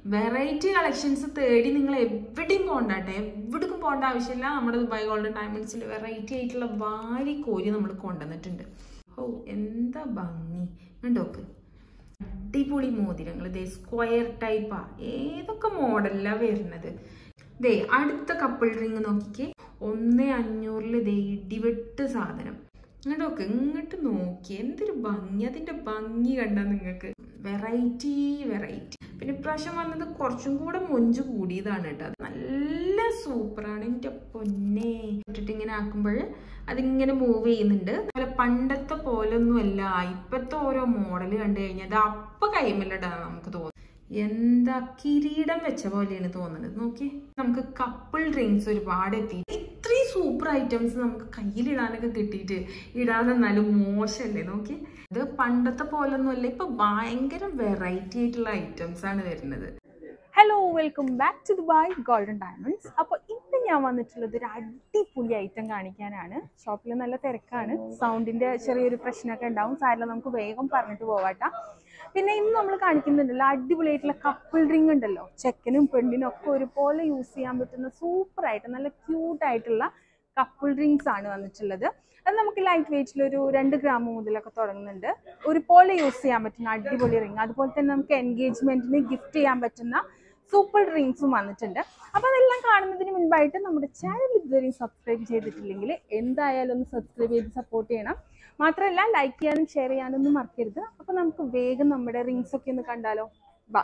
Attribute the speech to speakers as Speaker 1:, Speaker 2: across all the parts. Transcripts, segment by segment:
Speaker 1: variety collections തേടി നിങ്ങൾ എവിടെയും പോകണ്ടാട്ടെ എവിടേക്കും പോകേണ്ട ആവശ്യമില്ല നമ്മുടെ ദുബായ് ഗോൾഡൻ ഡയമണ്ട്സിൽ വെറൈറ്റി ആയിട്ടുള്ള വാരി കോരി നമ്മൾ കൊണ്ടുവന്നിട്ടുണ്ട് ഓ എന്താ ഭംഗി കണ്ടോക്ക് അടിപൊളി മോതിരങ്ങൾ ദേ സ്ക്വയർ ടൈപ്പാ ഏതൊക്കെ മോഡലിലാ വരുന്നത് ദേ അടുത്ത കപ്പിൾ റിങ് നോക്കിക്കേ ഒന്ന് അഞ്ഞൂറിൽ ദേ ഇടിവെട്ട് സാധനം ഇങ്ങോട്ടൊക്കെ ഇങ്ങോട്ട് നോക്കി എന്തൊരു ഭംഗി അതിന്റെ ഭംഗി കണ്ടാ നിങ്ങൾക്ക് വെറൈറ്റി വെറൈറ്റി പിന്നെ ഇപ്രാവശ്യം വന്നത് കുറച്ചും കൂടെ മൊഞ്ച് കൂടിയതാണ് കേട്ടോ അത് നല്ല സൂപ്പറാണ് എൻ്റെ പൊന്നെ ഇട്ടിട്ട് ഇങ്ങനെ ആക്കുമ്പോൾ അതിങ്ങനെ മൂവ് ചെയ്യുന്നുണ്ട് അതുപോലെ പണ്ടത്തെ പോലൊന്നും അല്ല ഇപ്പത്തെ ഓരോ മോഡൽ കണ്ടു കഴിഞ്ഞാൽ അത് അപ്പൊ കൈമല്ലടാ നമുക്ക് തോന്നും എന്താ കിരീടം വെച്ച പോലെയാണ് തോന്നുന്നത് നോക്കി നമുക്ക് കപ്പിൾ ഡ്രിങ്ക്സ് ഒരുപാട് എത്തി ഇത്രയും സൂപ്പർ ഐറ്റംസ് നമുക്ക് കയ്യിലിടാനൊക്കെ കിട്ടിയിട്ട് ഇടാതെ എന്നാലും മോശമല്ലേ നോക്കി ഇത് പണ്ടത്തെ പോലൊന്നും അല്ല ഇപ്പൊ ഭയങ്കര വെറൈറ്റി ആയിട്ടുള്ള ഐറ്റംസ് ആണ് വരുന്നത്
Speaker 2: hello welcome back to Dubai golden diamonds അപ്പോൾ ഇന്ന് ഞാൻ വന്നിട്ടുള്ളത് ഒരു അടിപൊളി ഐറ്റം കാണിക്കാനാണ് ഷോപ്പിൽ നല്ല തിരക്കാണ് സൗണ്ടിന്റെ ചെറിയൊരു പ്രശ്നമൊക്കെ ഉണ്ടാവും സാരില്ല നമുക്ക് വേഗം പറഞ്ഞിട്ട് പോവാട്ടാ പിന്നെ ഇന്ന് നമ്മൾ കാണിക്കുന്നുണ്ടല്ലോ അടിപൊളിയായിട്ടുള്ള കപ്പിൾ റിംഗ് ഉണ്ടല്ലോ ചെക്കനും പെണ്ണിനും ഒക്കെ ഒരുപോലെ യൂസ് ചെയ്യാൻ പറ്റുന്ന സൂപ്പർ ആയിട്ട് നല്ല ക്യൂട്ട് ആയിട്ടുള്ള കപ്പിൾ റിങ്സ് ആണ് വന്നിട്ടുള്ളത് അത് നമുക്ക് ലൈറ്റ് വെയിറ്റിൽ ഒരു രണ്ട് ഗ്രാം മുതലൊക്കെ തുടങ്ങുന്നുണ്ട് ഒരുപോലെ യൂസ് ചെയ്യാൻ പറ്റുന്ന അടിപൊളി റിങ് അതുപോലെ തന്നെ നമുക്ക് എൻഗേജ്മെന്റിന് ഗിഫ്റ്റ് ചെയ്യാൻ പറ്റുന്ന സൂപ്പർ റിങ്സും വന്നിട്ടുണ്ട് അപ്പോൾ അതെല്ലാം കാണുന്നതിന് മുൻപായിട്ട് നമ്മുടെ ചാനൽ ഇതുവരെയും സബ്സ്ക്രൈബ് ചെയ്തിട്ടില്ലെങ്കിൽ എന്തായാലും ഒന്ന് സബ്സ്ക്രൈബ് ചെയ്ത് സപ്പോർട്ട് ചെയ്യണം മാത്രമല്ല ലൈക്ക് ചെയ്യാനും ഷെയർ ചെയ്യാനൊന്നും മറക്കരുത് അപ്പോൾ നമുക്ക് വേഗം നമ്മുടെ റിങ്സ് ഒക്കെ ഒന്ന് കണ്ടാലോ ബാ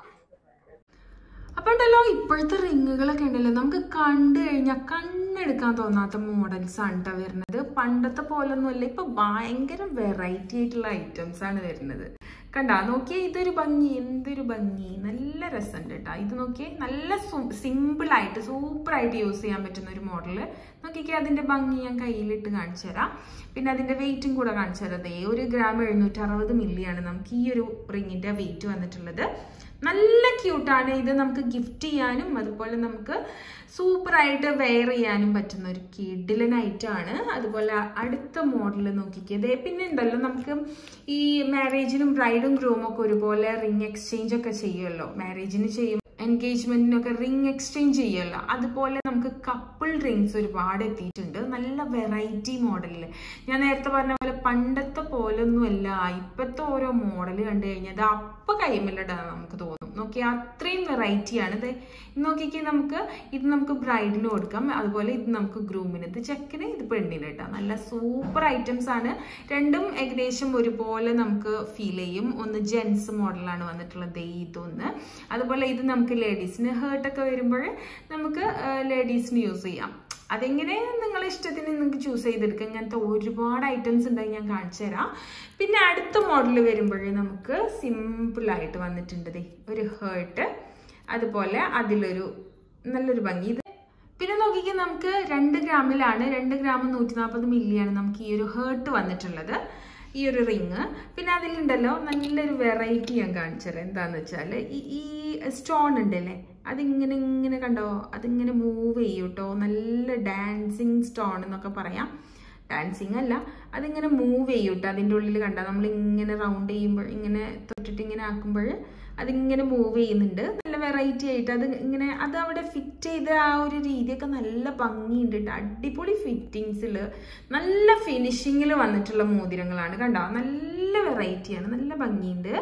Speaker 1: അപ്പൊ ഉണ്ടല്ലോ ഇപ്പോഴത്തെ റിങ്ങുകളൊക്കെ ഉണ്ടല്ലോ നമുക്ക് കണ്ടു കഴിഞ്ഞാൽ കണ്ണെടുക്കാൻ തോന്നാത്ത മോഡൽസ് ആണ് കേട്ടോ വരുന്നത് പണ്ടത്തെ പോലൊന്നും അല്ല ഇപ്പൊ ഭയങ്കര വെറൈറ്റി ആയിട്ടുള്ള ഐറ്റംസ് ആണ് വരുന്നത് കണ്ടാ നോക്കിയേ ഇതൊരു ഭംഗി എന്തൊരു ഭംഗി നല്ല രസമുണ്ട് കേട്ടോ ഇത് നോക്കിയേ നല്ല സിമ്പിൾ ആയിട്ട് സൂപ്പർ ആയിട്ട് യൂസ് ചെയ്യാൻ പറ്റുന്ന ഒരു മോഡല് നോക്കിക്കേ അതിന്റെ ഭംഗി ഞാൻ കയ്യിലിട്ട് കാണിച്ചു തരാം പിന്നെ അതിന്റെ വെയിറ്റും കൂടെ കാണിച്ചു തരാം ദേ ഒരു ഗ്രാം എഴുന്നൂറ്റി അറുപത് മില്ലിയാണ് നമുക്ക് ഈ ഒരു റിങ്ങിന്റെ വെയിറ്റ് വന്നിട്ടുള്ളത് നല്ല ക്യൂട്ടാണ് ഇത് നമുക്ക് ഗിഫ്റ്റ് ചെയ്യാനും അതുപോലെ നമുക്ക് സൂപ്പറായിട്ട് വെയർ ചെയ്യാനും പറ്റുന്ന ഒരു കിഡിലൻ ആണ് അതുപോലെ അടുത്ത മോഡൽ നോക്കിക്കത് പിന്നെ ഉണ്ടല്ലോ നമുക്ക് ഈ മാരേജിനും ബ്രൈഡും ഗ്രൂമും ഒക്കെ ഒരുപോലെ റിംഗ് എക്സ്ചേഞ്ച് ഒക്കെ ചെയ്യുമല്ലോ മാരേജിന് ചെയ്യും എൻഗേജ്മെന്റിനൊക്കെ റിംഗ് എക്സ്ചേഞ്ച് ചെയ്യുമല്ലോ അതുപോലെ നമുക്ക് കപ്പിൾ റിങ്സ് ഒരുപാട് എത്തിയിട്ടുണ്ട് നല്ല വെറൈറ്റി മോഡലിൽ ഞാൻ നേരത്തെ പറഞ്ഞ പോലെ പണ്ടത്തെ പോലൊന്നും അല്ല ഇപ്പോഴത്തെ ഓരോ മോഡൽ കണ്ടു കഴിഞ്ഞാൽ അത് അപ്പൊ കൈമല്ലടാ നമുക്ക് തോന്നും നോക്കി അത്രയും വെറൈറ്റി ആണ് ഇത് നോക്കിക്കേ നമുക്ക് ഇത് നമുക്ക് ബ്രൈഡിന് കൊടുക്കാം അതുപോലെ ഇത് നമുക്ക് ഗ്രൂമിന് ഇത് ചെക്കിന് ഇത് പെണ്ണിന് കേട്ടോ നല്ല സൂപ്പർ ഐറ്റംസ് ആണ് രണ്ടും ഏകദേശം ഒരുപോലെ നമുക്ക് ഫീൽ ചെയ്യും ഒന്ന് ജെൻസ് മോഡലാണ് വന്നിട്ടുള്ളത് ഇതൊന്ന് അതുപോലെ ഇത് നമുക്ക് ലേഡീസിന് ഹേർട്ടൊക്കെ വരുമ്പോൾ നമുക്ക് ലേഡീസിന് യൂസ് ചെയ്യാം അതെങ്ങനെ നിങ്ങളെ ഇഷ്ടത്തിന് നിങ്ങൾക്ക് ചൂസ് ചെയ്തെടുക്കാം ഇങ്ങനത്തെ ഒരുപാട് ഐറ്റംസ് ഉണ്ടായി ഞാൻ കാണിച്ചു തരാം പിന്നെ അടുത്ത മോഡൽ വരുമ്പോൾ നമുക്ക് സിമ്പിളായിട്ട് വന്നിട്ടുണ്ട് ദേ ഒരു ഹേർട്ട് അതുപോലെ അതിലൊരു നല്ലൊരു ഭംഗി ഇത് പിന്നെ നോക്കിക്കാൻ നമുക്ക് രണ്ട് ഗ്രാമിലാണ് രണ്ട് ഗ്രാം നൂറ്റി നാൽപ്പത് മില്ലിയാണ് നമുക്ക് ഈ ഒരു ഹേർട്ട് വന്നിട്ടുള്ളത് ഈ ഒരു റിങ് പിന്നെ അതിലുണ്ടല്ലോ നല്ലൊരു വെറൈറ്റി ഞാൻ കാണിച്ചുതരാം എന്താന്ന് വെച്ചാൽ ഈ ഈ സ്റ്റോൺ ഉണ്ടല്ലേ അതിങ്ങനെ ഇങ്ങനെ കണ്ടോ അതിങ്ങനെ മൂവ് ചെയ്യും കേട്ടോ നല്ല ഡാൻസിങ് സ്റ്റോൺ എന്നൊക്കെ പറയാം ഡാൻസിങ് അല്ല അതിങ്ങനെ മൂവ് ചെയ്യും കേട്ടോ അതിൻ്റെ ഉള്ളിൽ കണ്ടോ നമ്മൾ ഇങ്ങനെ റൗണ്ട് ചെയ്യുമ്പോൾ ഇങ്ങനെ തൊട്ടിട്ട് ഇങ്ങനെ ആക്കുമ്പോൾ അതിങ്ങനെ മൂവ് ചെയ്യുന്നുണ്ട് നല്ല വെറൈറ്റി ആയിട്ട് അത് ഇങ്ങനെ അത് അവിടെ ഫിറ്റ് ചെയ്ത ആ ഒരു രീതിയൊക്കെ നല്ല ഭംഗിയുണ്ട് കേട്ടോ അടിപൊളി ഫിറ്റിങ്സിൽ നല്ല ഫിനിഷിങ്ങിൽ വന്നിട്ടുള്ള മോതിരങ്ങളാണ് കണ്ടോ നല്ല വെറൈറ്റിയാണ് നല്ല ഭംഗിയുണ്ട്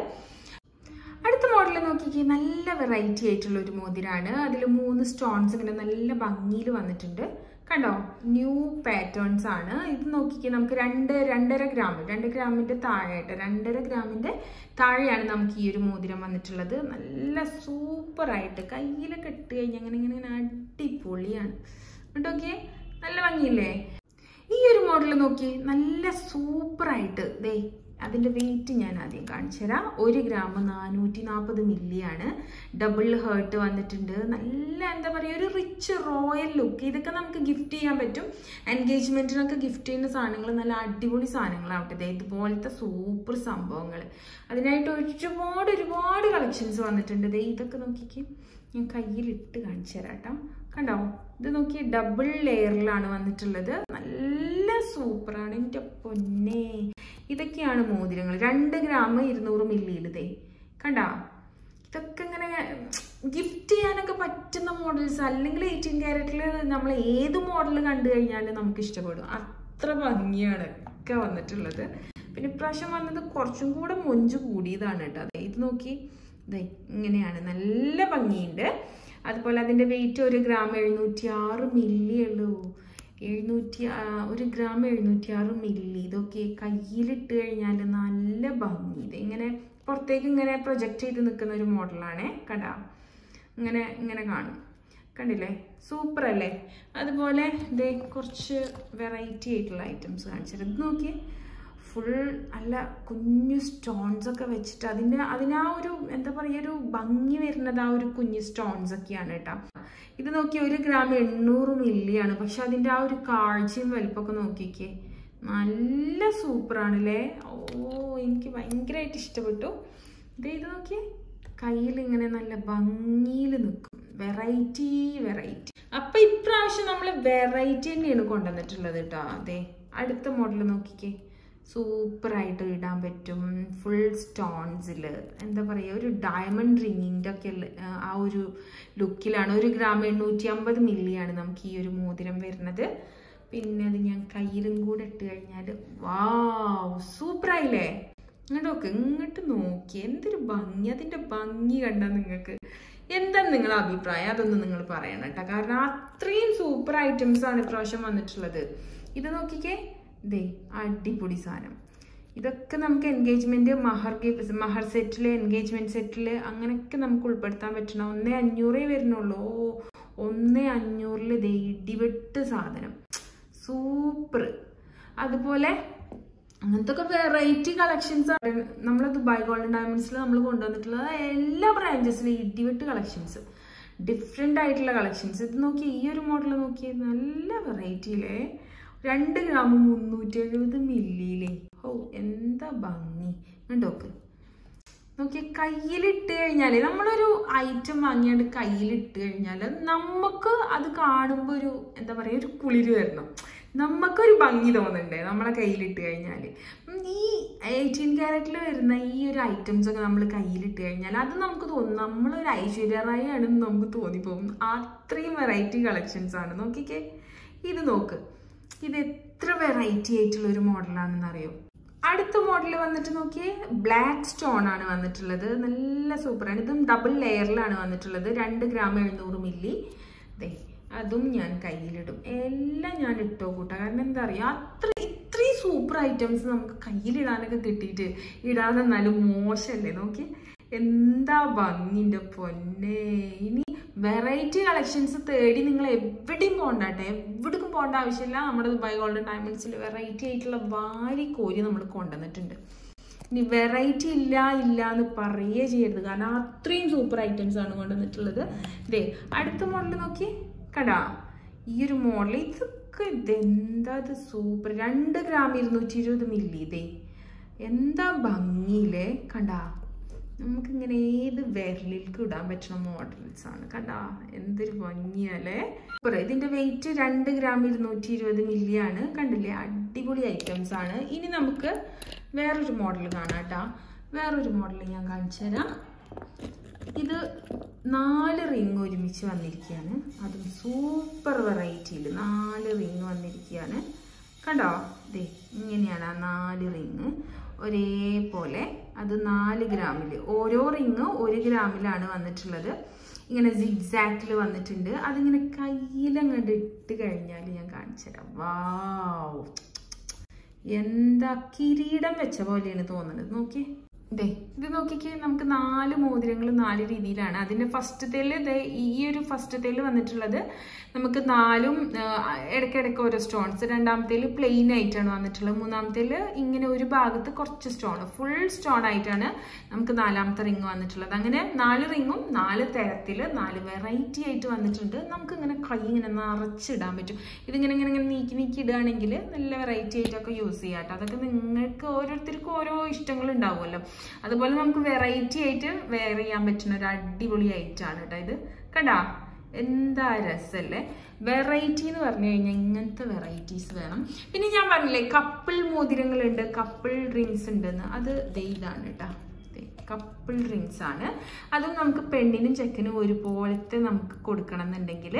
Speaker 1: അടുത്ത മോഡൽ നോക്കിക്കേ നല്ല വെറൈറ്റി ആയിട്ടുള്ള ഒരു മോതിരാണ് അതിൽ മൂന്ന് സ്റ്റോൺസ് ഇങ്ങനെ നല്ല ഭംഗിയിൽ വന്നിട്ടുണ്ട് കണ്ടോ ന്യൂ പാറ്റേൺസ് ആണ് ഇത് നോക്കിക്കേ നമുക്ക് രണ്ട് രണ്ടര ഗ്രാം രണ്ട് ഗ്രാമിന്റെ താഴെയായിട്ട് രണ്ടര ഗ്രാമിന്റെ താഴെയാണ് നമുക്ക് ഈ ഒരു മോതിരം വന്നിട്ടുള്ളത് നല്ല സൂപ്പർ ആയിട്ട് കയ്യിലൊക്കെ ഇട്ട് കഴിഞ്ഞാൽ അങ്ങനെ ഇങ്ങനെ ഇങ്ങനെ അടിപൊളിയാണ് കേട്ടോക്കെ നല്ല ഭംഗിയില്ലേ ഈ ഒരു മോഡൽ നോക്കി നല്ല സൂപ്പർ ആയിട്ട് ദേ അതിൻ്റെ വെയിറ്റ് ഞാൻ ആദ്യം കാണിച്ചു തരാം ഒരു ഗ്രാം നാനൂറ്റി നാൽപ്പത് മില്ലിയാണ് ഡബിൾ ഹേർട്ട് വന്നിട്ടുണ്ട് നല്ല എന്താ പറയുക ഒരു റിച്ച് റോയൽ ലുക്ക് ഇതൊക്കെ നമുക്ക് ഗിഫ്റ്റ് ചെയ്യാൻ പറ്റും എൻഗേജ്മെൻറ്റിനൊക്കെ ഗിഫ്റ്റ് ചെയ്യുന്ന സാധനങ്ങൾ നല്ല അടിപൊളി സാധനങ്ങളാവട്ടെ ദേ ഇതുപോലത്തെ സൂപ്പർ സംഭവങ്ങൾ അതിനായിട്ട് ഒരുപാട് ഒരുപാട് കളക്ഷൻസ് വന്നിട്ടുണ്ട് ദേ ഇതൊക്കെ നോക്കിക്കേ ഞാൻ കയ്യിലിട്ട് കാണിച്ചു തരാം കേട്ടോ കണ്ടോ ഇത് നോക്കി ഡബിൾ ലെയറിലാണ് വന്നിട്ടുള്ളത് നല്ല സൂപ്പറാണ് എൻ്റെ പൊന്നെ ഇതൊക്കെയാണ് മോതിരങ്ങൾ രണ്ട് ഗ്രാം ഇരുന്നൂറ് മില്ലിയിൽ ദേ കണ്ടാ ഇതൊക്കെ ഇങ്ങനെ ഗിഫ്റ്റ് ചെയ്യാനൊക്കെ പറ്റുന്ന മോഡൽസ് അല്ലെങ്കിൽ എയ്റ്റീൻ ക്യാരറ്റിൽ നമ്മൾ ഏത് മോഡൽ കണ്ടു കഴിഞ്ഞാലും നമുക്ക് ഇഷ്ടപ്പെടും അത്ര ഭംഗിയാണ് ഒക്കെ വന്നിട്ടുള്ളത് പിന്നെ ഇപ്രാവശ്യം വന്നത് കുറച്ചും കൂടെ മൊഞ്ച് കൂടിയതാണ് കേട്ടോ അതെ ഇത് നോക്കി ഇതേ ഇങ്ങനെയാണ് നല്ല ഭംഗിയുണ്ട് അതുപോലെ അതിൻ്റെ വെയിറ്റ് ഒരു ഗ്രാം എഴുന്നൂറ്റി ആറ് മില്ലി ഉള്ളൂ എഴുന്നൂറ്റി ആ, ഒരു ഗ്രാം എഴുന്നൂറ്റി ആറ് മില്ലി ഇതൊക്കെ കയ്യിലിട്ട് കഴിഞ്ഞാൽ നല്ല ഭംഗി ഇത് ഇങ്ങനെ പുറത്തേക്ക് ഇങ്ങനെ പ്രൊജക്റ്റ് ചെയ്ത് നിൽക്കുന്ന ഒരു മോഡലാണേ കണ്ടാ ഇങ്ങനെ ഇങ്ങനെ കാണും കണ്ടില്ലേ സൂപ്പർ അല്ലേ അതുപോലെ ഇതേ കുറച്ച് വെറൈറ്റി ആയിട്ടുള്ള ഐറ്റംസ് കാണിച്ചത് ഇത് നോക്കിയേ ഫുൾ നല്ല കുഞ്ഞു സ്റ്റോൺസ് ഒക്കെ വെച്ചിട്ട് അതിൻ്റെ അതിന് ആ ഒരു എന്താ പറയുക ഒരു ഭംഗി വരുന്നത് ആ ഒരു കുഞ്ഞു സ്റ്റോൺസ് ഒക്കെയാണ് കേട്ടോ ഇത് നോക്കി ഒരു ഗ്രാം എണ്ണൂറ് മില്ലിയാണ് പക്ഷെ അതിൻ്റെ ആ ഒരു കാഴ്ചയും വലുപ്പമൊക്കെ നോക്കിക്കേ നല്ല സൂപ്പറാണല്ലേ ഓ എനിക്ക് ഭയങ്കരമായിട്ട് ഇഷ്ടപ്പെട്ടു ദേ ഇത് നോക്കിയേ കയ്യിൽ ഇങ്ങനെ നല്ല ഭംഗിയിൽ നിൽക്കും വെറൈറ്റി വെറൈറ്റി അപ്പൊ ഇപ്രാവശ്യം നമ്മൾ വെറൈറ്റി തന്നെയാണ് കൊണ്ടുവന്നിട്ടുള്ളത് കേട്ടോ അതെ അടുത്ത മോഡൽ നോക്കിക്കേ സൂപ്പറായിട്ട് ഇടാൻ പറ്റും ഫുൾ സ്റ്റോൺസിൽ എന്താ പറയുക ഒരു ഡയമണ്ട് റിങ്ങിൻ്റെ ഒക്കെ ഉള്ള, ആ, ആ ഒരു ലുക്കിലാണ് ഒരു ഗ്രാം എണ്ണൂറ്റി അമ്പത് മില്ലിയാണ് നമുക്ക് ഈ ഒരു മോതിരം വരുന്നത് പിന്നെ അത് ഞാൻ കയ്യിലും കൂടെ ഇട്ട് കഴിഞ്ഞാൽ വാവ് സൂപ്പറായില്ലേ ഇങ്ങോട്ട് നോക്ക് ഇങ്ങോട്ട് നോക്കി എന്തൊരു ഭംഗി അതിന്റെ ഭംഗി കണ്ടാൽ നിങ്ങൾക്ക് എന്താണ് നിങ്ങളുടെ അഭിപ്രായം അതൊന്ന് നിങ്ങൾ പറയണം കേട്ടോ കാരണം അത്രയും സൂപ്പർ ഐറ്റംസ് ആണ് ഇപ്രാവശ്യം വന്നിട്ടുള്ളത് ഇത് നോക്കിക്കേ ദേ അടിപൊളി സാധനം ഇതൊക്കെ നമുക്ക് എൻഗേജ്മെന്റ് മഹർ ഗിഫ്റ്റ് മഹർ സെറ്റില് എൻഗേജ്മെന്റ് സെറ്റില് അങ്ങനെയൊക്കെ നമുക്ക് ഉൾപ്പെടുത്താൻ പറ്റണം ഒന്നേ അഞ്ഞൂറേ വരുന്നുള്ളൂ ഓ ഒന്നേ അഞ്ഞൂറിൽ ദേ ഇടിവെട്ട് സാധനം സൂപ്പർ അതുപോലെ അങ്ങനത്തെ ഒക്കെ വെറൈറ്റി കളക്ഷൻസ് ആണ് നമ്മൾ ദുബായ് ഗോൾഡൻ ഡയമണ്ട്സിൽ നമ്മൾ കൊണ്ടുവന്നിട്ടുള്ളത് എല്ലാ ബ്രാഞ്ചസിലും ഇടിവെട്ട് കളക്ഷൻസ് ഡിഫറെൻ്റ് ആയിട്ടുള്ള കളക്ഷൻസ് ഇത് നോക്കി ഈ ഒരു മോഡൽ നോക്കി നല്ല വെറൈറ്റിയിലെ രണ്ട് ഗ്രാം മുന്നൂറ്റി എഴുപത് മില്ലിയിലെ ഓ എന്താ ഭംഗി കണ്ടോക്ക് നോക്കി കയ്യിലിട്ട് കഴിഞ്ഞാൽ നമ്മളൊരു ഐറ്റം വാങ്ങിയാണ്ട് കയ്യിലിട്ട് കഴിഞ്ഞാൽ നമുക്ക് അത് കാണുമ്പോൾ ഒരു എന്താ പറയുക ഒരു കുളിര് വരണം നമുക്കൊരു ഭംഗി തോന്നണ്ടേ നമ്മളെ കയ്യിലിട്ട് കഴിഞ്ഞാൽ ഈ എയ്റ്റീൻ ക്യാരറ്റിൽ വരുന്ന ഈ ഒരു ഐറ്റംസ് ഒക്കെ നമ്മൾ കയ്യിലിട്ട് കഴിഞ്ഞാൽ അത് നമുക്ക് തോന്നും നമ്മളൊരു ഐശ്വര്യ റായി ആണെന്ന് നമുക്ക് തോന്നിപ്പോകും അത്രയും വെറൈറ്റി കളക്ഷൻസ് ആണ് നോക്കിക്കേ ഇത് നോക്ക് ഇത് എത്ര വെറൈറ്റി ആയിട്ടുള്ള ഒരു മോഡലാണെന്ന് അറിയോ അടുത്ത മോഡൽ വന്നിട്ട് നോക്കിയേ ബ്ലാക്ക് സ്റ്റോൺ ആണ് വന്നിട്ടുള്ളത് നല്ല സൂപ്പറാണ് ഇതും ഡബിൾ ലെയറിലാണ് വന്നിട്ടുള്ളത് രണ്ട് ഗ്രാം എഴുന്നൂറ് മില്ലി ദേ അതും ഞാൻ കയ്യിലിടും എല്ലാം ഞാൻ ഇട്ടോ കൂട്ടാ കാരണം എന്താ പറയുക അത്ര ഇത്രയും സൂപ്പർ ഐറ്റംസ് നമുക്ക് കയ്യിലിടാനൊക്കെ കിട്ടിയിട്ട് ഇടാതെ എന്നാലും മോശമല്ലേ നോക്കി എന്താ ഭംഗിൻ്റെ പൊന്നെ ഇനി വെറൈറ്റി കളക്ഷൻസ് തേടി നിങ്ങൾ എവിടെയും പോകണ്ടാട്ടെ എവിടേക്കും പോകേണ്ട ആവശ്യമില്ല നമ്മുടെ ദുബായ് ഗോൾഡൻ ഡയമണ്ട്സിൽ വെറൈറ്റി ആയിട്ടുള്ള വാരി കോരി നമ്മൾ കൊണ്ടുവന്നിട്ടുണ്ട് ഇനി വെറൈറ്റി ഇല്ല ഇല്ല എന്ന് പറയേ ചെയ്യരുത് കാരണം അത്രയും സൂപ്പർ ഐറ്റംസ് ആണ് കൊണ്ടുവന്നിട്ടുള്ളത് ഇതേ അടുത്ത മോഡൽ നോക്കി കടാ ഈ ഒരു മോഡൽ ഇതൊക്കെ ഇതെന്താ ഇത് സൂപ്പർ രണ്ട് ഗ്രാം ഇരുന്നൂറ്റി ഇരുപത് മില്ലി ഇതേ എന്താ ഭംഗിയില്ലേ കണ്ടാ നമുക്കിങ്ങനെ ഏത് വിരലിലേക്ക് ഇടാൻ പറ്റുന്ന മോഡൽസ് ആണ് കണ്ടാ എന്തൊരു ഭംഗിയല്ലേ സൂപ്പർ ഇതിന്റെ വെയിറ്റ് രണ്ട് ഗ്രാം ഇരുന്നൂറ്റി ഇരുപത് മില്ലി ആണ് കണ്ടില്ലേ അടിപൊളി ഐറ്റംസ് ആണ് ഇനി നമുക്ക് വേറൊരു മോഡൽ കാണാം കേട്ടാ വേറൊരു മോഡൽ ഞാൻ കാണിച്ചു തരാം ഇത് നാല് റിങ് ഒരുമിച്ച് വന്നിരിക്കുകയാണ് അതും സൂപ്പർ വെറൈറ്റിയിൽ നാല് റിങ് വന്നിരിക്കുകയാണ് കണ്ടോ ദേ ഇങ്ങനെയാണ് ആ നാല് റിങ് ഒരേപോലെ അത് നാല് ഗ്രാമിൽ ഓരോ റിങ് ഒരു ഗ്രാമിലാണ് വന്നിട്ടുള്ളത് ഇങ്ങനെ സിഗ്സാക്റ്റിൽ വന്നിട്ടുണ്ട് അതിങ്ങനെ കയ്യിലങ്ങോട്ട് ഇട്ട് കഴിഞ്ഞാൽ ഞാൻ കാണിച്ചു തരാം വാവ് എന്താ കിരീടം വെച്ച പോലെയാണ് തോന്നുന്നത് നോക്കിയേ ദേ ഇത് നോക്കിക്കേ നമുക്ക് നാല് മോതിരങ്ങൾ നാല് രീതിയിലാണ് അതിന്റെ ഫസ്റ്റത്തേല് ദേ ഈ ഒരു ഫസ്റ്റത്തേല് വന്നിട്ടുള്ളത് നമുക്ക് നാലും ആ, ഇടയ്ക്കിടയ്ക്ക് ഓരോ സ്റ്റോൺസ് രണ്ടാമത്തേല് പ്ലെയിൻ ആയിട്ടാണ് വന്നിട്ടുള്ളത് മൂന്നാമത്തേല് ഇങ്ങനെ ഒരു ഭാഗത്ത് കുറച്ച് സ്റ്റോൺ ഫുൾ സ്റ്റോൺ ആയിട്ടാണ് നമുക്ക് നാലാമത്തെ റിങ് വന്നിട്ടുള്ളത് അങ്ങനെ നാല് റിങ്ങും നാല് തരത്തില് നാല് വെറൈറ്റി ആയിട്ട് വന്നിട്ടുണ്ട് നമുക്ക് ഇങ്ങനെ കൈ ഇങ്ങനെ നിറച്ചിടാൻ പറ്റും ഇതിങ്ങനെ ഇങ്ങനെ ഇങ്ങനെ നീക്കി നീക്കി ഇടുകയാണെങ്കിൽ നല്ല വെറൈറ്റി ആയിട്ടൊക്കെ യൂസ് ചെയ്യാം കേട്ടോ അതൊക്കെ നിങ്ങൾക്ക് ഓരോരുത്തർക്കും ഓരോ ഇഷ്ടങ്ങൾ ഉണ്ടാവുമല്ലോ അതുപോലെ നമുക്ക് വെറൈറ്റി ആയിട്ട് വെയർ ചെയ്യാൻ പറ്റുന്ന ഒരു അടിപൊളി ഐറ്റം ആണ് കേട്ടോ ഇത് കണ്ടാ എന്താ രസല്ലേ വെറൈറ്റി എന്ന് പറഞ്ഞു കഴിഞ്ഞാൽ ഇങ്ങനത്തെ വെറൈറ്റീസ് വേണം പിന്നെ ഞാൻ പറഞ്ഞില്ലേ കപ്പിൾ മോതിരങ്ങളുണ്ട് കപ്പിൾ റിങ്സ് ഉണ്ടെന്ന് അത് ദേ ഇതാണ് കേട്ടോ കപ്പിൾ റിങ്സ് ആണ് അതും നമുക്ക് പെണ്ണിനും ചെക്കനും ഒരുപോലത്തെ നമുക്ക് കൊടുക്കണം എന്നുണ്ടെങ്കിൽ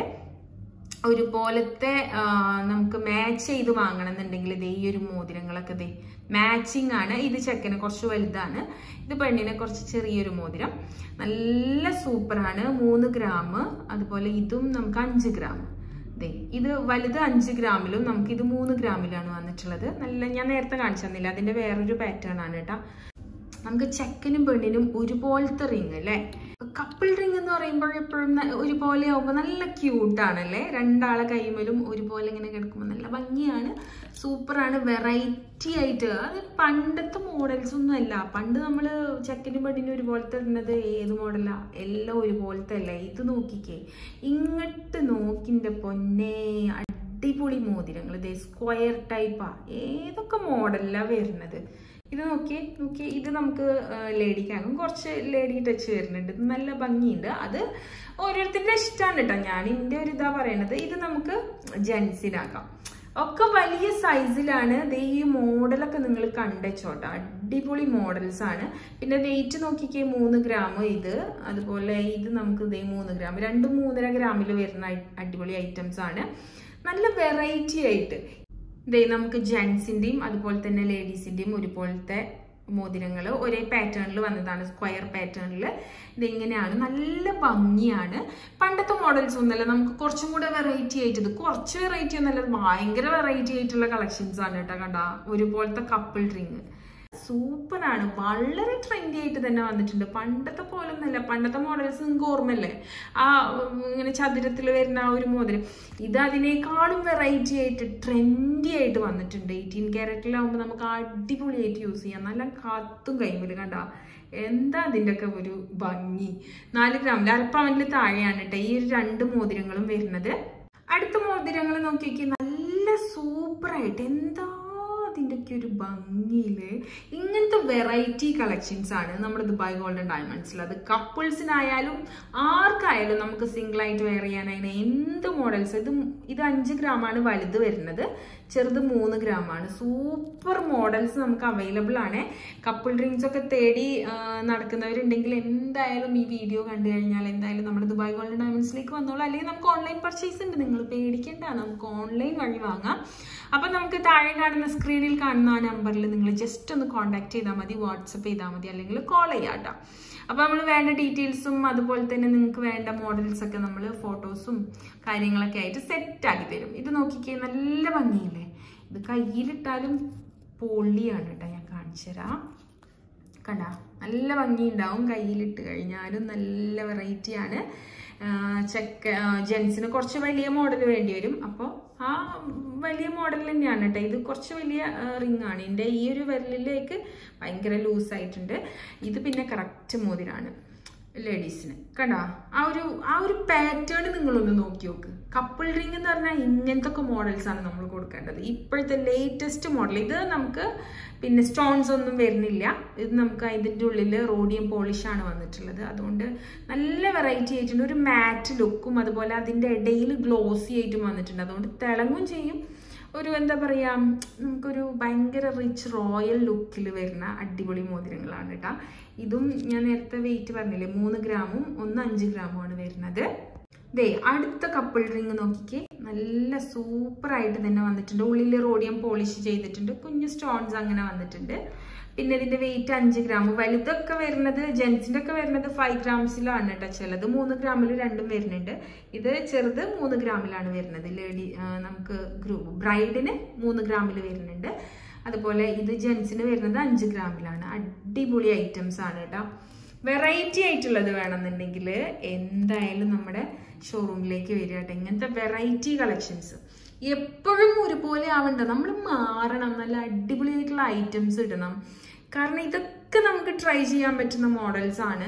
Speaker 1: ഒരുപോലത്തെ ആ, നമുക്ക് മാച്ച് ചെയ്ത് വാങ്ങണം എന്നുണ്ടെങ്കിൽ ദേ ഈ ഒരു മോതിരങ്ങളൊക്കെ ദേ മാച്ചിങ് ആണ് ഇത് ചെക്കന് കുറച്ച് വലുതാണ് ഇത് പെണ്ണിനെ കുറച്ച് ചെറിയൊരു മോതിരം നല്ല സൂപ്പറാണ് മൂന്ന് ഗ്രാം അതുപോലെ ഇതും നമുക്ക് അഞ്ച് ഗ്രാം ദേ ഇത് വലുത് അഞ്ച് ഗ്രാമിലും നമുക്ക് ഇത് മൂന്ന് ഗ്രാമിലാണ് വന്നിട്ടുള്ളത് നല്ല ഞാൻ നേരത്തെ കാണിച്ചു തന്നില്ല അതിന്റെ വേറൊരു പാറ്റേൺ ആണ് കേട്ടോ നമുക്ക് ചെക്കനും പെണ്ണിനും ഒരുപോലത്തെ റിങ് അല്ലേ കപ്പിൾ റിങ് എന്ന് പറയുമ്പോൾ എപ്പോഴും ന- ഒരുപോലെ ആവുമ്പോൾ നല്ല ക്യൂട്ടാണല്ലേ രണ്ടാളെ കൈമലും ഒരുപോലെ ഇങ്ങനെ കിടക്കുമ്പോൾ നല്ല ഭംഗിയാണ് സൂപ്പറാണ് വെറൈറ്റി ആയിട്ട് അത് പണ്ടത്തെ മോഡൽസ് ഒന്നും അല്ല പണ്ട് നമ്മൾ ചെക്കനും പെണ്ണിനും ഒരുപോലത്തെ ഇടുന്നത് ഏത് മോഡലാ എല്ലാം ഒരുപോലത്തെ അല്ലേ ഇത് നോക്കിക്കേ ഇങ്ങോട്ട് നോക്കിൻ്റെ പൊന്നേ അടിപൊളി മോതിരങ്ങൾ ഇതേ സ്ക്വയർ ടൈപ്പാ ഏതൊക്കെ മോഡലിലാണ് വരുന്നത് ഇത് നോക്കിയേ നോക്കിയേ ഇത് നമുക്ക് ലേഡിക്കാകും കുറച്ച് ലേഡി ടച്ച് വരുന്നുണ്ട് ഇത് നല്ല ഭംഗിയുണ്ട് അത് ഓരോരുത്തരുടെ ഇഷ്ടമാണ് കേട്ടോ ഞാൻ എൻ്റെ ഒരു ഇതാ പറയണത് ഇത് നമുക്ക് ജെൻസിനാക്കാം ഒക്കെ വലിയ സൈസിലാണ് ദേ ഈ മോഡലൊക്കെ നിങ്ങൾ കണ്ടുവെച്ചോട്ടോ അടിപൊളി മോഡൽസ് ആണ് പിന്നെ വെയിറ്റ് നോക്കിക്കേ മൂന്ന് ഗ്രാം ഇത് അതുപോലെ ഇത് നമുക്ക് ദേ മൂന്ന് ഗ്രാം രണ്ടും മൂന്നര ഗ്രാമിൽ വരുന്ന ഐ- അടിപൊളി ഐറ്റംസ് ആണ് നല്ല വെറൈറ്റി ആയിട്ട് ദേ നമുക്ക് ജെൻസിന്റെയും അതുപോലെ തന്നെ ലേഡീസിന്റെയും ഒരുപോലത്തെ മോതിരങ്ങൾ ഒരേ പാറ്റേണിൽ വന്നതാണ് സ്ക്വയർ പാറ്റേണിൽ ഇതിങ്ങനെയാണ് നല്ല ഭംഗിയാണ് പണ്ടത്തെ മോഡൽസ് ഒന്നല്ല നമുക്ക് കുറച്ചും കൂടെ വെറൈറ്റി ആയിട്ട് ഇത് കുറച്ച് വെറൈറ്റി ഒന്നല്ല ഇത് ഭയങ്കര വെറൈറ്റി ആയിട്ടുള്ള കളക്ഷൻസ് ആണ് കേട്ടോ കണ്ട ഒരുപോലത്തെ കപ്പിൾ റിങ് സൂപ്പറാണ് വളരെ ട്രെൻഡി ആയിട്ട് തന്നെ വന്നിട്ടുണ്ട് പണ്ടത്തെ പോലെ ഒന്നല്ല പണ്ടത്തെ മോഡൽസ് നിങ്ങൾക്ക് ഓർമ്മല്ലേ ആ ഉം, ഇങ്ങനെ ചതുരത്തിൽ വരുന്ന ആ ഒരു മോതിരം ഇത് അതിനേക്കാളും വെറൈറ്റി ആയിട്ട് ട്രെൻഡി ആയിട്ട് വന്നിട്ടുണ്ട് എയ്റ്റീൻ ക്യാരറ്റിലാവുമ്പോൾ നമുക്ക് അടിപൊളിയായിട്ട് യൂസ് ചെയ്യാം നല്ല കത്തും കൈമിൽ കണ്ട എന്താ അതിൻ്റെ ഒക്കെ ഒരു ഭംഗി നാല് ഗ്രാമിൽ അരപ്പവനിൽ താഴെയാണ് കേട്ടോ ഈ ഒരു രണ്ട് മോതിരങ്ങളും വരുന്നത് അടുത്ത മോതിരങ്ങൾ നോക്കിയൊക്കെ നല്ല സൂപ്പറായിട്ട് എന്താ അതിൻ്റെ ഒക്കെ ഒരു ഭംഗിയില് ഇങ്ങനത്തെ വെറൈറ്റി കളക്ഷൻസ് ആണ് നമ്മുടെ ദുബായ് ഗോൾഡൻ ഡയമണ്ട്സിൽ അത് കപ്പിൾസിനായാലും ആർക്കായാലും നമുക്ക് സിംഗിൾ ആയിട്ട് വെയർ ചെയ്യാനായി എന്ത് മോഡൽസ് ഇത് ഇത് അഞ്ച് ഗ്രാമാണ് വലുത് വരുന്നത് ചെറുത് മൂന്ന് ഗ്രാമാണ് സൂപ്പർ മോഡൽസ് നമുക്ക് അവൈലബിൾ ആണ് കപ്പിൾ ഡ്രിങ്ക്സ് ഒക്കെ തേടി ആ, നടക്കുന്നവരുണ്ടെങ്കിൽ എന്തായാലും ഈ വീഡിയോ കണ്ടു കഴിഞ്ഞാൽ എന്തായാലും നമ്മുടെ ദുബായ് ഗോൾഡൻ ഡയമണ്ട്സിലേക്ക് വന്നോളൂ അല്ലെങ്കിൽ നമുക്ക് ഓൺലൈൻ പർച്ചേസ് ഉണ്ട് നിങ്ങൾ പേടിക്കേണ്ട നമുക്ക് ഓൺലൈൻ വഴി വാങ്ങാം അപ്പൊ നമുക്ക് താഴെ കാണുന്ന സ്ക്രീനിൽ കാണുന്ന ആ നമ്പറിൽ നിങ്ങൾ ജസ്റ്റ് ഒന്ന് കോൺടാക്ട് ചെയ്താൽ മതി വാട്സപ്പ് ചെയ്താൽ മതി അല്ലെങ്കിൽ കോൾ ചെയ്യാം കേട്ടോ അപ്പൊ നമ്മൾ വേണ്ട ഡീറ്റെയിൽസും അതുപോലെ തന്നെ നിങ്ങൾക്ക് വേണ്ട മോഡൽസ് ഒക്കെ നമ്മൾ ഫോട്ടോസും കാര്യങ്ങളൊക്കെ ആയിട്ട് സെറ്റ് ആക്കി തരും ഇത് നോക്കിക്കേ നല്ല ഭംഗിയില്ലേ ഇത് കയ്യിലിട്ടാലും പൊള്ളിയാണ് കേട്ടോ ഞാൻ കാണിച്ചു തരാം കണ്ട നല്ല ഭംഗിയുണ്ടാവും കയ്യിലിട്ട് കഴിഞ്ഞാലും നല്ല വെറൈറ്റി ആണ് ചെക്ക ജെൻസിന് കുറച്ച് വലിയ മോഡൽ വേണ്ടി വരും അപ്പോൾ ആ വലിയ മോഡൽ തന്നെയാണ് കേട്ടോ ഇത് കുറച്ച് വലിയ റിംഗ് ആണ് ഇതിൻ്റെ ഈ ഒരു വിരലിലേക്ക് ഭയങ്കര ലൂസ് ആയിട്ടുണ്ട് ഇത് പിന്നെ കറക്റ്റ് മോതിരാണ് ലേഡീസിന് കണ്ടാ ആ ഒരു ആ ഒരു പാറ്റേൺ നിങ്ങളൊന്ന് നോക്കി നോക്ക് കപ്പിൾ റിംഗ് എന്ന് പറഞ്ഞാൽ ഇങ്ങനത്തെ ഒക്കെ മോഡൽസ് ആണ് നമ്മൾ കൊടുക്കേണ്ടത് ഇപ്പോഴത്തെ ലേറ്റസ്റ്റ് മോഡൽ ഇത് നമുക്ക് പിന്നെ സ്റ്റോൺസ് ഒന്നും വരുന്നില്ല ഇത് നമുക്ക് ഇതിൻ്റെ ഉള്ളിൽ റോഡിയം പോളിഷ് ആണ് വന്നിട്ടുള്ളത് അതുകൊണ്ട് നല്ല വെറൈറ്റി ആയിട്ടുണ്ട് ഒരു മാറ്റ് ലുക്കും അതുപോലെ അതിൻ്റെ ഇടയിൽ ഗ്ലോസി ആയിട്ടും വന്നിട്ടുണ്ട് അതുകൊണ്ട് തിളങ്ങും ചെയ്യും ഒരു എന്താ പറയാ നമുക്കൊരു ഭയങ്കര റിച്ച് റോയൽ ലുക്കിൽ വരുന്ന അടിപൊളി മോതിരങ്ങളാണ് കേട്ടോ ഇതും ഞാൻ നേരത്തെ വെയിറ്റ് പറഞ്ഞില്ലേ മൂന്ന് ഗ്രാമും ഒന്ന് അഞ്ച് ഗ്രാമുമാണ് വരുന്നത് ദേ അടുത്ത കപ്പിൾ റിങ് നോക്കിക്കേ നല്ല സൂപ്പർ ആയിട്ട് തന്നെ വന്നിട്ടുണ്ട് ഉള്ളിൽ റോഡിയം പോളിഷ് ചെയ്തിട്ടുണ്ട് കുഞ്ഞു സ്റ്റോൺസ് അങ്ങനെ വന്നിട്ടുണ്ട് പിന്നെ ഇതിന്റെ വെയിറ്റ് അഞ്ച് ഗ്രാം വലുതൊക്കെ വരുന്നത് ജെൻസിന്റെ ഒക്കെ വരുന്നത് ഫൈവ് ഗ്രാംസിലാണ് കേട്ടോ ചിലത് മൂന്ന് ഗ്രാമിൽ രണ്ടും വരുന്നുണ്ട് ഇത് ചെറുത് മൂന്ന് ഗ്രാമിലാണ് വരുന്നത് ലേഡി ആ, നമുക്ക് ഗ്രൂപ്പ് ബ്രൈഡിന് മൂന്ന് ഗ്രാമിൽ വരുന്നുണ്ട് അതുപോലെ ഇത് ജെൻസിന് വരുന്നത് അഞ്ച് ഗ്രാമിലാണ് അടിപൊളി ഐറ്റംസ് ആണ് കേട്ടോ വെറൈറ്റി ആയിട്ടുള്ളത് വേണമെന്നുണ്ടെങ്കിൽ എന്തായാലും നമ്മുടെ ഷോറൂമിലേക്ക് വരിക കേട്ടോ ഇങ്ങനത്തെ വെറൈറ്റി കളക്ഷൻസ് എപ്പോഴും ഒരുപോലെ ആവണ്ട നമ്മൾ മാറണം നല്ല അടിപൊളിയായിട്ടുള്ള ഐറ്റംസ് ഇടണം കാരണം ഇതൊക്കെ നമുക്ക് ട്രൈ ചെയ്യാൻ പറ്റുന്ന മോഡൽസ് ആണ്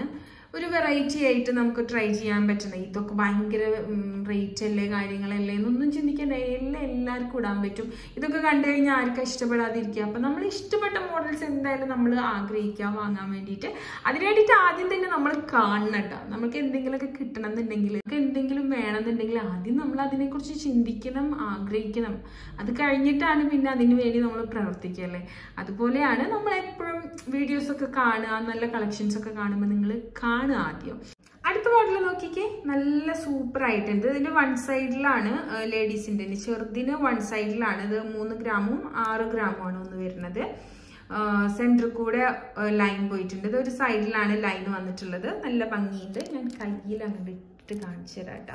Speaker 1: ഒരു വെറൈറ്റി ആയിട്ട് നമുക്ക് ട്രൈ ചെയ്യാൻ പറ്റുന്ന ഇതൊക്കെ ഭയങ്കര റേറ്റ് അല്ലേ കാര്യങ്ങളല്ലേ എന്നൊന്നും ചിന്തിക്കേണ്ട എല്ലാം എല്ലാവർക്കും ഇടാൻ പറ്റും ഇതൊക്കെ കണ്ടു കഴിഞ്ഞാൽ ആർക്കും ഇഷ്ടപ്പെടാതിരിക്കുക അപ്പം നമ്മൾ ഇഷ്ടപ്പെട്ട മോഡൽസ് എന്തായാലും നമ്മൾ ആഗ്രഹിക്കുക വാങ്ങാൻ വേണ്ടിയിട്ട് അതിന് വേണ്ടിയിട്ട് ആദ്യം തന്നെ നമ്മൾ കാണണം കേട്ടോ നമുക്ക് എന്തെങ്കിലുമൊക്കെ കിട്ടണം എന്നുണ്ടെങ്കിൽ നമുക്ക് എന്തെങ്കിലും വേണമെന്നുണ്ടെങ്കിൽ ആദ്യം നമ്മൾ അതിനെക്കുറിച്ച് ചിന്തിക്കണം ആഗ്രഹിക്കണം അത് കഴിഞ്ഞിട്ടാണ് പിന്നെ അതിന് വേണ്ടി നമ്മൾ പ്രവർത്തിക്കല്ലേ അതുപോലെയാണ് നമ്മൾ എപ്പോഴും വീഡിയോസ് ഒക്കെ കാണുക നല്ല കളക്ഷൻസ് ഒക്കെ കാണുമ്പോൾ നിങ്ങൾ കാണുക ആദ്യം അടുത്ത മോഡൽ നോക്കിക്കേ നല്ല സൂപ്പർ ആയിട്ടുണ്ട് ഇതിന്റെ വൺ സൈഡിലാണ് ലേഡീസിന്റെ ചെറുതിന് വൺ സൈഡിലാണ് ഇത് മൂന്ന് ഗ്രാമും ആറ് ഗ്രാമും ആണ് ഒന്ന് വരുന്നത് സെന്ററിൽ കൂടെ ലൈൻ പോയിട്ടുണ്ട് ഇത് ഒരു സൈഡിലാണ് ലൈൻ വന്നിട്ടുള്ളത് നല്ല ഭംഗിയുണ്ട് ഞാൻ കയ്യിൽ അങ്ങോട്ട് ഇട്ട് കാണിച്ചു തരാം കേട്ടാ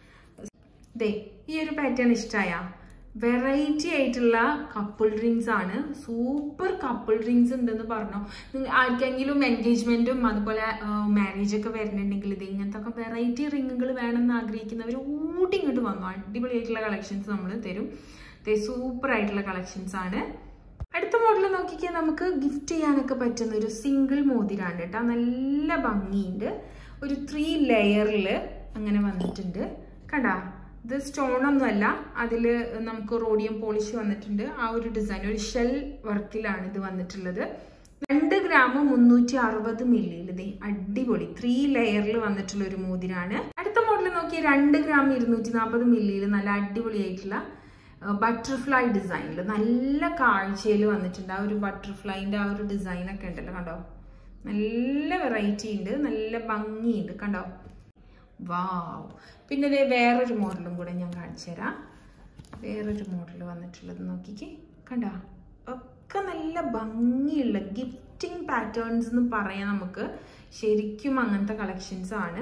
Speaker 1: ദേ ഈ ഒരു പാറ്റേൺ ഇഷ്ടമായ വെറൈറ്റി ആയിട്ടുള്ള കപ്പിൾ റിങ്സ് ആണ് സൂപ്പർ കപ്പിൾ റിങ്സ് ഉണ്ടെന്ന് പറഞ്ഞു നിങ്ങൾ ആർക്കെങ്കിലും എൻഗേജ്മെന്റും അതുപോലെ മാരേജ് ഒക്കെ വരുന്നുണ്ടെങ്കിൽ ഇത് ഇങ്ങനത്തെ ഒക്കെ വെറൈറ്റി റിങ്ങുകൾ വേണമെന്ന് ആഗ്രഹിക്കുന്നവർ ഊട്ടി ഇങ്ങോട്ട് വന്നു അടിപൊളിയായിട്ടുള്ള കളക്ഷൻസ് നമ്മൾ തരും സൂപ്പർ ആയിട്ടുള്ള കളക്ഷൻസ് ആണ് അടുത്ത മോഡൽ നോക്കിക്കാൻ നമുക്ക് ഗിഫ്റ്റ് ചെയ്യാനൊക്കെ പറ്റുന്ന ഒരു സിംഗിൾ മോതിരാണ് കേട്ടോ നല്ല ഭംഗിയുണ്ട് ഒരു ത്രീ ലെയറിൽ അങ്ങനെ വന്നിട്ടുണ്ട് കണ്ടാ ഇത് സ്റ്റോൺ ഒന്നുമല്ല അതിൽ നമുക്ക് റോഡിയം പോളിഷ് വന്നിട്ടുണ്ട് ആ ഒരു ഡിസൈൻ ഒരു ഷെൽ വർക്കിലാണ് ഇത് വന്നിട്ടുള്ളത് രണ്ട് ഗ്രാം മുന്നൂറ്റി അറുപത് മില്ലിയിൽ ഇത് അടിപൊളി ത്രീ ലെയറിൽ വന്നിട്ടുള്ള ഒരു മോതിരാണ് അടുത്ത മോഡൽ നോക്കിയാൽ രണ്ട് ഗ്രാം ഇരുന്നൂറ്റി നാൽപ്പത് മില്ലിയിൽ നല്ല അടിപൊളിയായിട്ടുള്ള ബട്ടർഫ്ലൈ ഡിസൈനിൽ നല്ല കാഴ്ചയിൽ വന്നിട്ടുണ്ട് ആ ഒരു ബട്ടർഫ്ലൈൻ്റെ ആ ഒരു ഡിസൈനൊക്കെ ഉണ്ടല്ലോ കണ്ടോ നല്ല വെറൈറ്റി ഉണ്ട് നല്ല ഭംഗിയുണ്ട് കണ്ടോ വാവ് പിന്നെ ഇതേ വേറൊരു മോഡലും കൂടെ ഞാൻ കാണിച്ചു തരാം വേറൊരു മോഡൽ വന്നിട്ടുള്ളത് നോക്കിക്കേ കണ്ടോ ഒക്കെ നല്ല ഭംഗിയുള്ള ഗിഫ്റ്റിംഗ് പാറ്റേൺസ് എന്ന് പറയാം നമുക്ക് ശരിക്കും അങ്ങനത്തെ കളക്ഷൻസ് ആണ്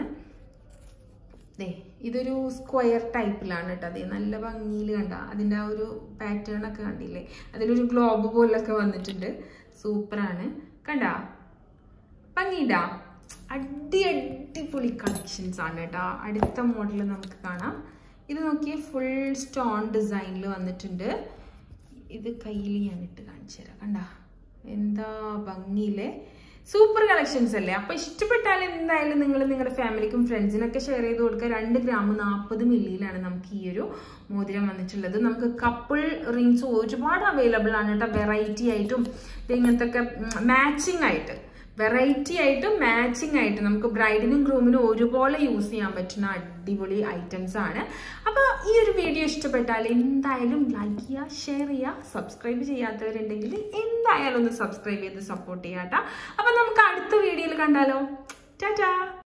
Speaker 1: ദേ ഇതൊരു സ്ക്വയർ ടൈപ്പിലാണ് കേട്ടോ അതെ നല്ല ഭംഗിയിൽ കണ്ട അതിൻ്റെ ആ ഒരു പാറ്റേൺ ഒക്കെ കണ്ടില്ലേ അതിലൊരു ഗ്ലോബ് പോലൊക്കെ വന്നിട്ടുണ്ട് സൂപ്പറാണ് കണ്ട ഭംഗിയുണ്ടാ അടി അടിപൊളി കളക്ഷൻസ് ആണ് കേട്ടോ അടുത്ത മോഡൽ നമുക്ക് കാണാം ഇത് നോക്കിയേ ഫുൾ സ്റ്റോൺ ഡിസൈനിൽ വന്നിട്ടുണ്ട് ഇത് കയ്യിൽ ഞാൻ ഇട്ട് കാണിച്ചു തരാം കണ്ട എന്താ ഭംഗിയിലെ സൂപ്പർ കളക്ഷൻസ് അല്ലേ അപ്പൊ ഇഷ്ടപ്പെട്ടാൽ എന്തായാലും നിങ്ങൾ നിങ്ങളുടെ ഫാമിലിക്കും ഫ്രണ്ട്സിനൊക്കെ ഷെയർ ചെയ്ത് കൊടുക്കുക രണ്ട് ഗ്രാം നാൽപ്പത് മില്ലിയിലാണ് നമുക്ക് ഈ ഒരു മോതിരം വന്നിട്ടുള്ളത് നമുക്ക് കപ്പിൾ റിങ്സ് ഒരുപാട് അവൈലബിൾ ആണ് കേട്ടോ വെറൈറ്റി ആയിട്ടും ഇങ്ങനത്തെ ഒക്കെ മാച്ചിങ് ആയിട്ട് വെറൈറ്റി ആയിട്ടും മാച്ചിങ് ആയിട്ട് നമുക്ക് ബ്രൈഡിനും ഗ്രൂമിനും ഒരുപോലെ യൂസ് ചെയ്യാൻ പറ്റുന്ന അടിപൊളി ഐറ്റംസ് ആണ് അപ്പോൾ ഈ ഒരു വീഡിയോ ഇഷ്ടപ്പെട്ടാൽ എന്തായാലും ലൈക്ക് ചെയ്യുക ഷെയർ ചെയ്യുക സബ്സ്ക്രൈബ് ചെയ്യാത്തവരുണ്ടെങ്കിൽ എന്തായാലും ഒന്ന് സബ്സ്ക്രൈബ് ചെയ്ത് സപ്പോർട്ട് ചെയ്യാം കേട്ടോ അപ്പം നമുക്ക് അടുത്ത വീഡിയോയിൽ കണ്ടാലോ ടാറ്റാ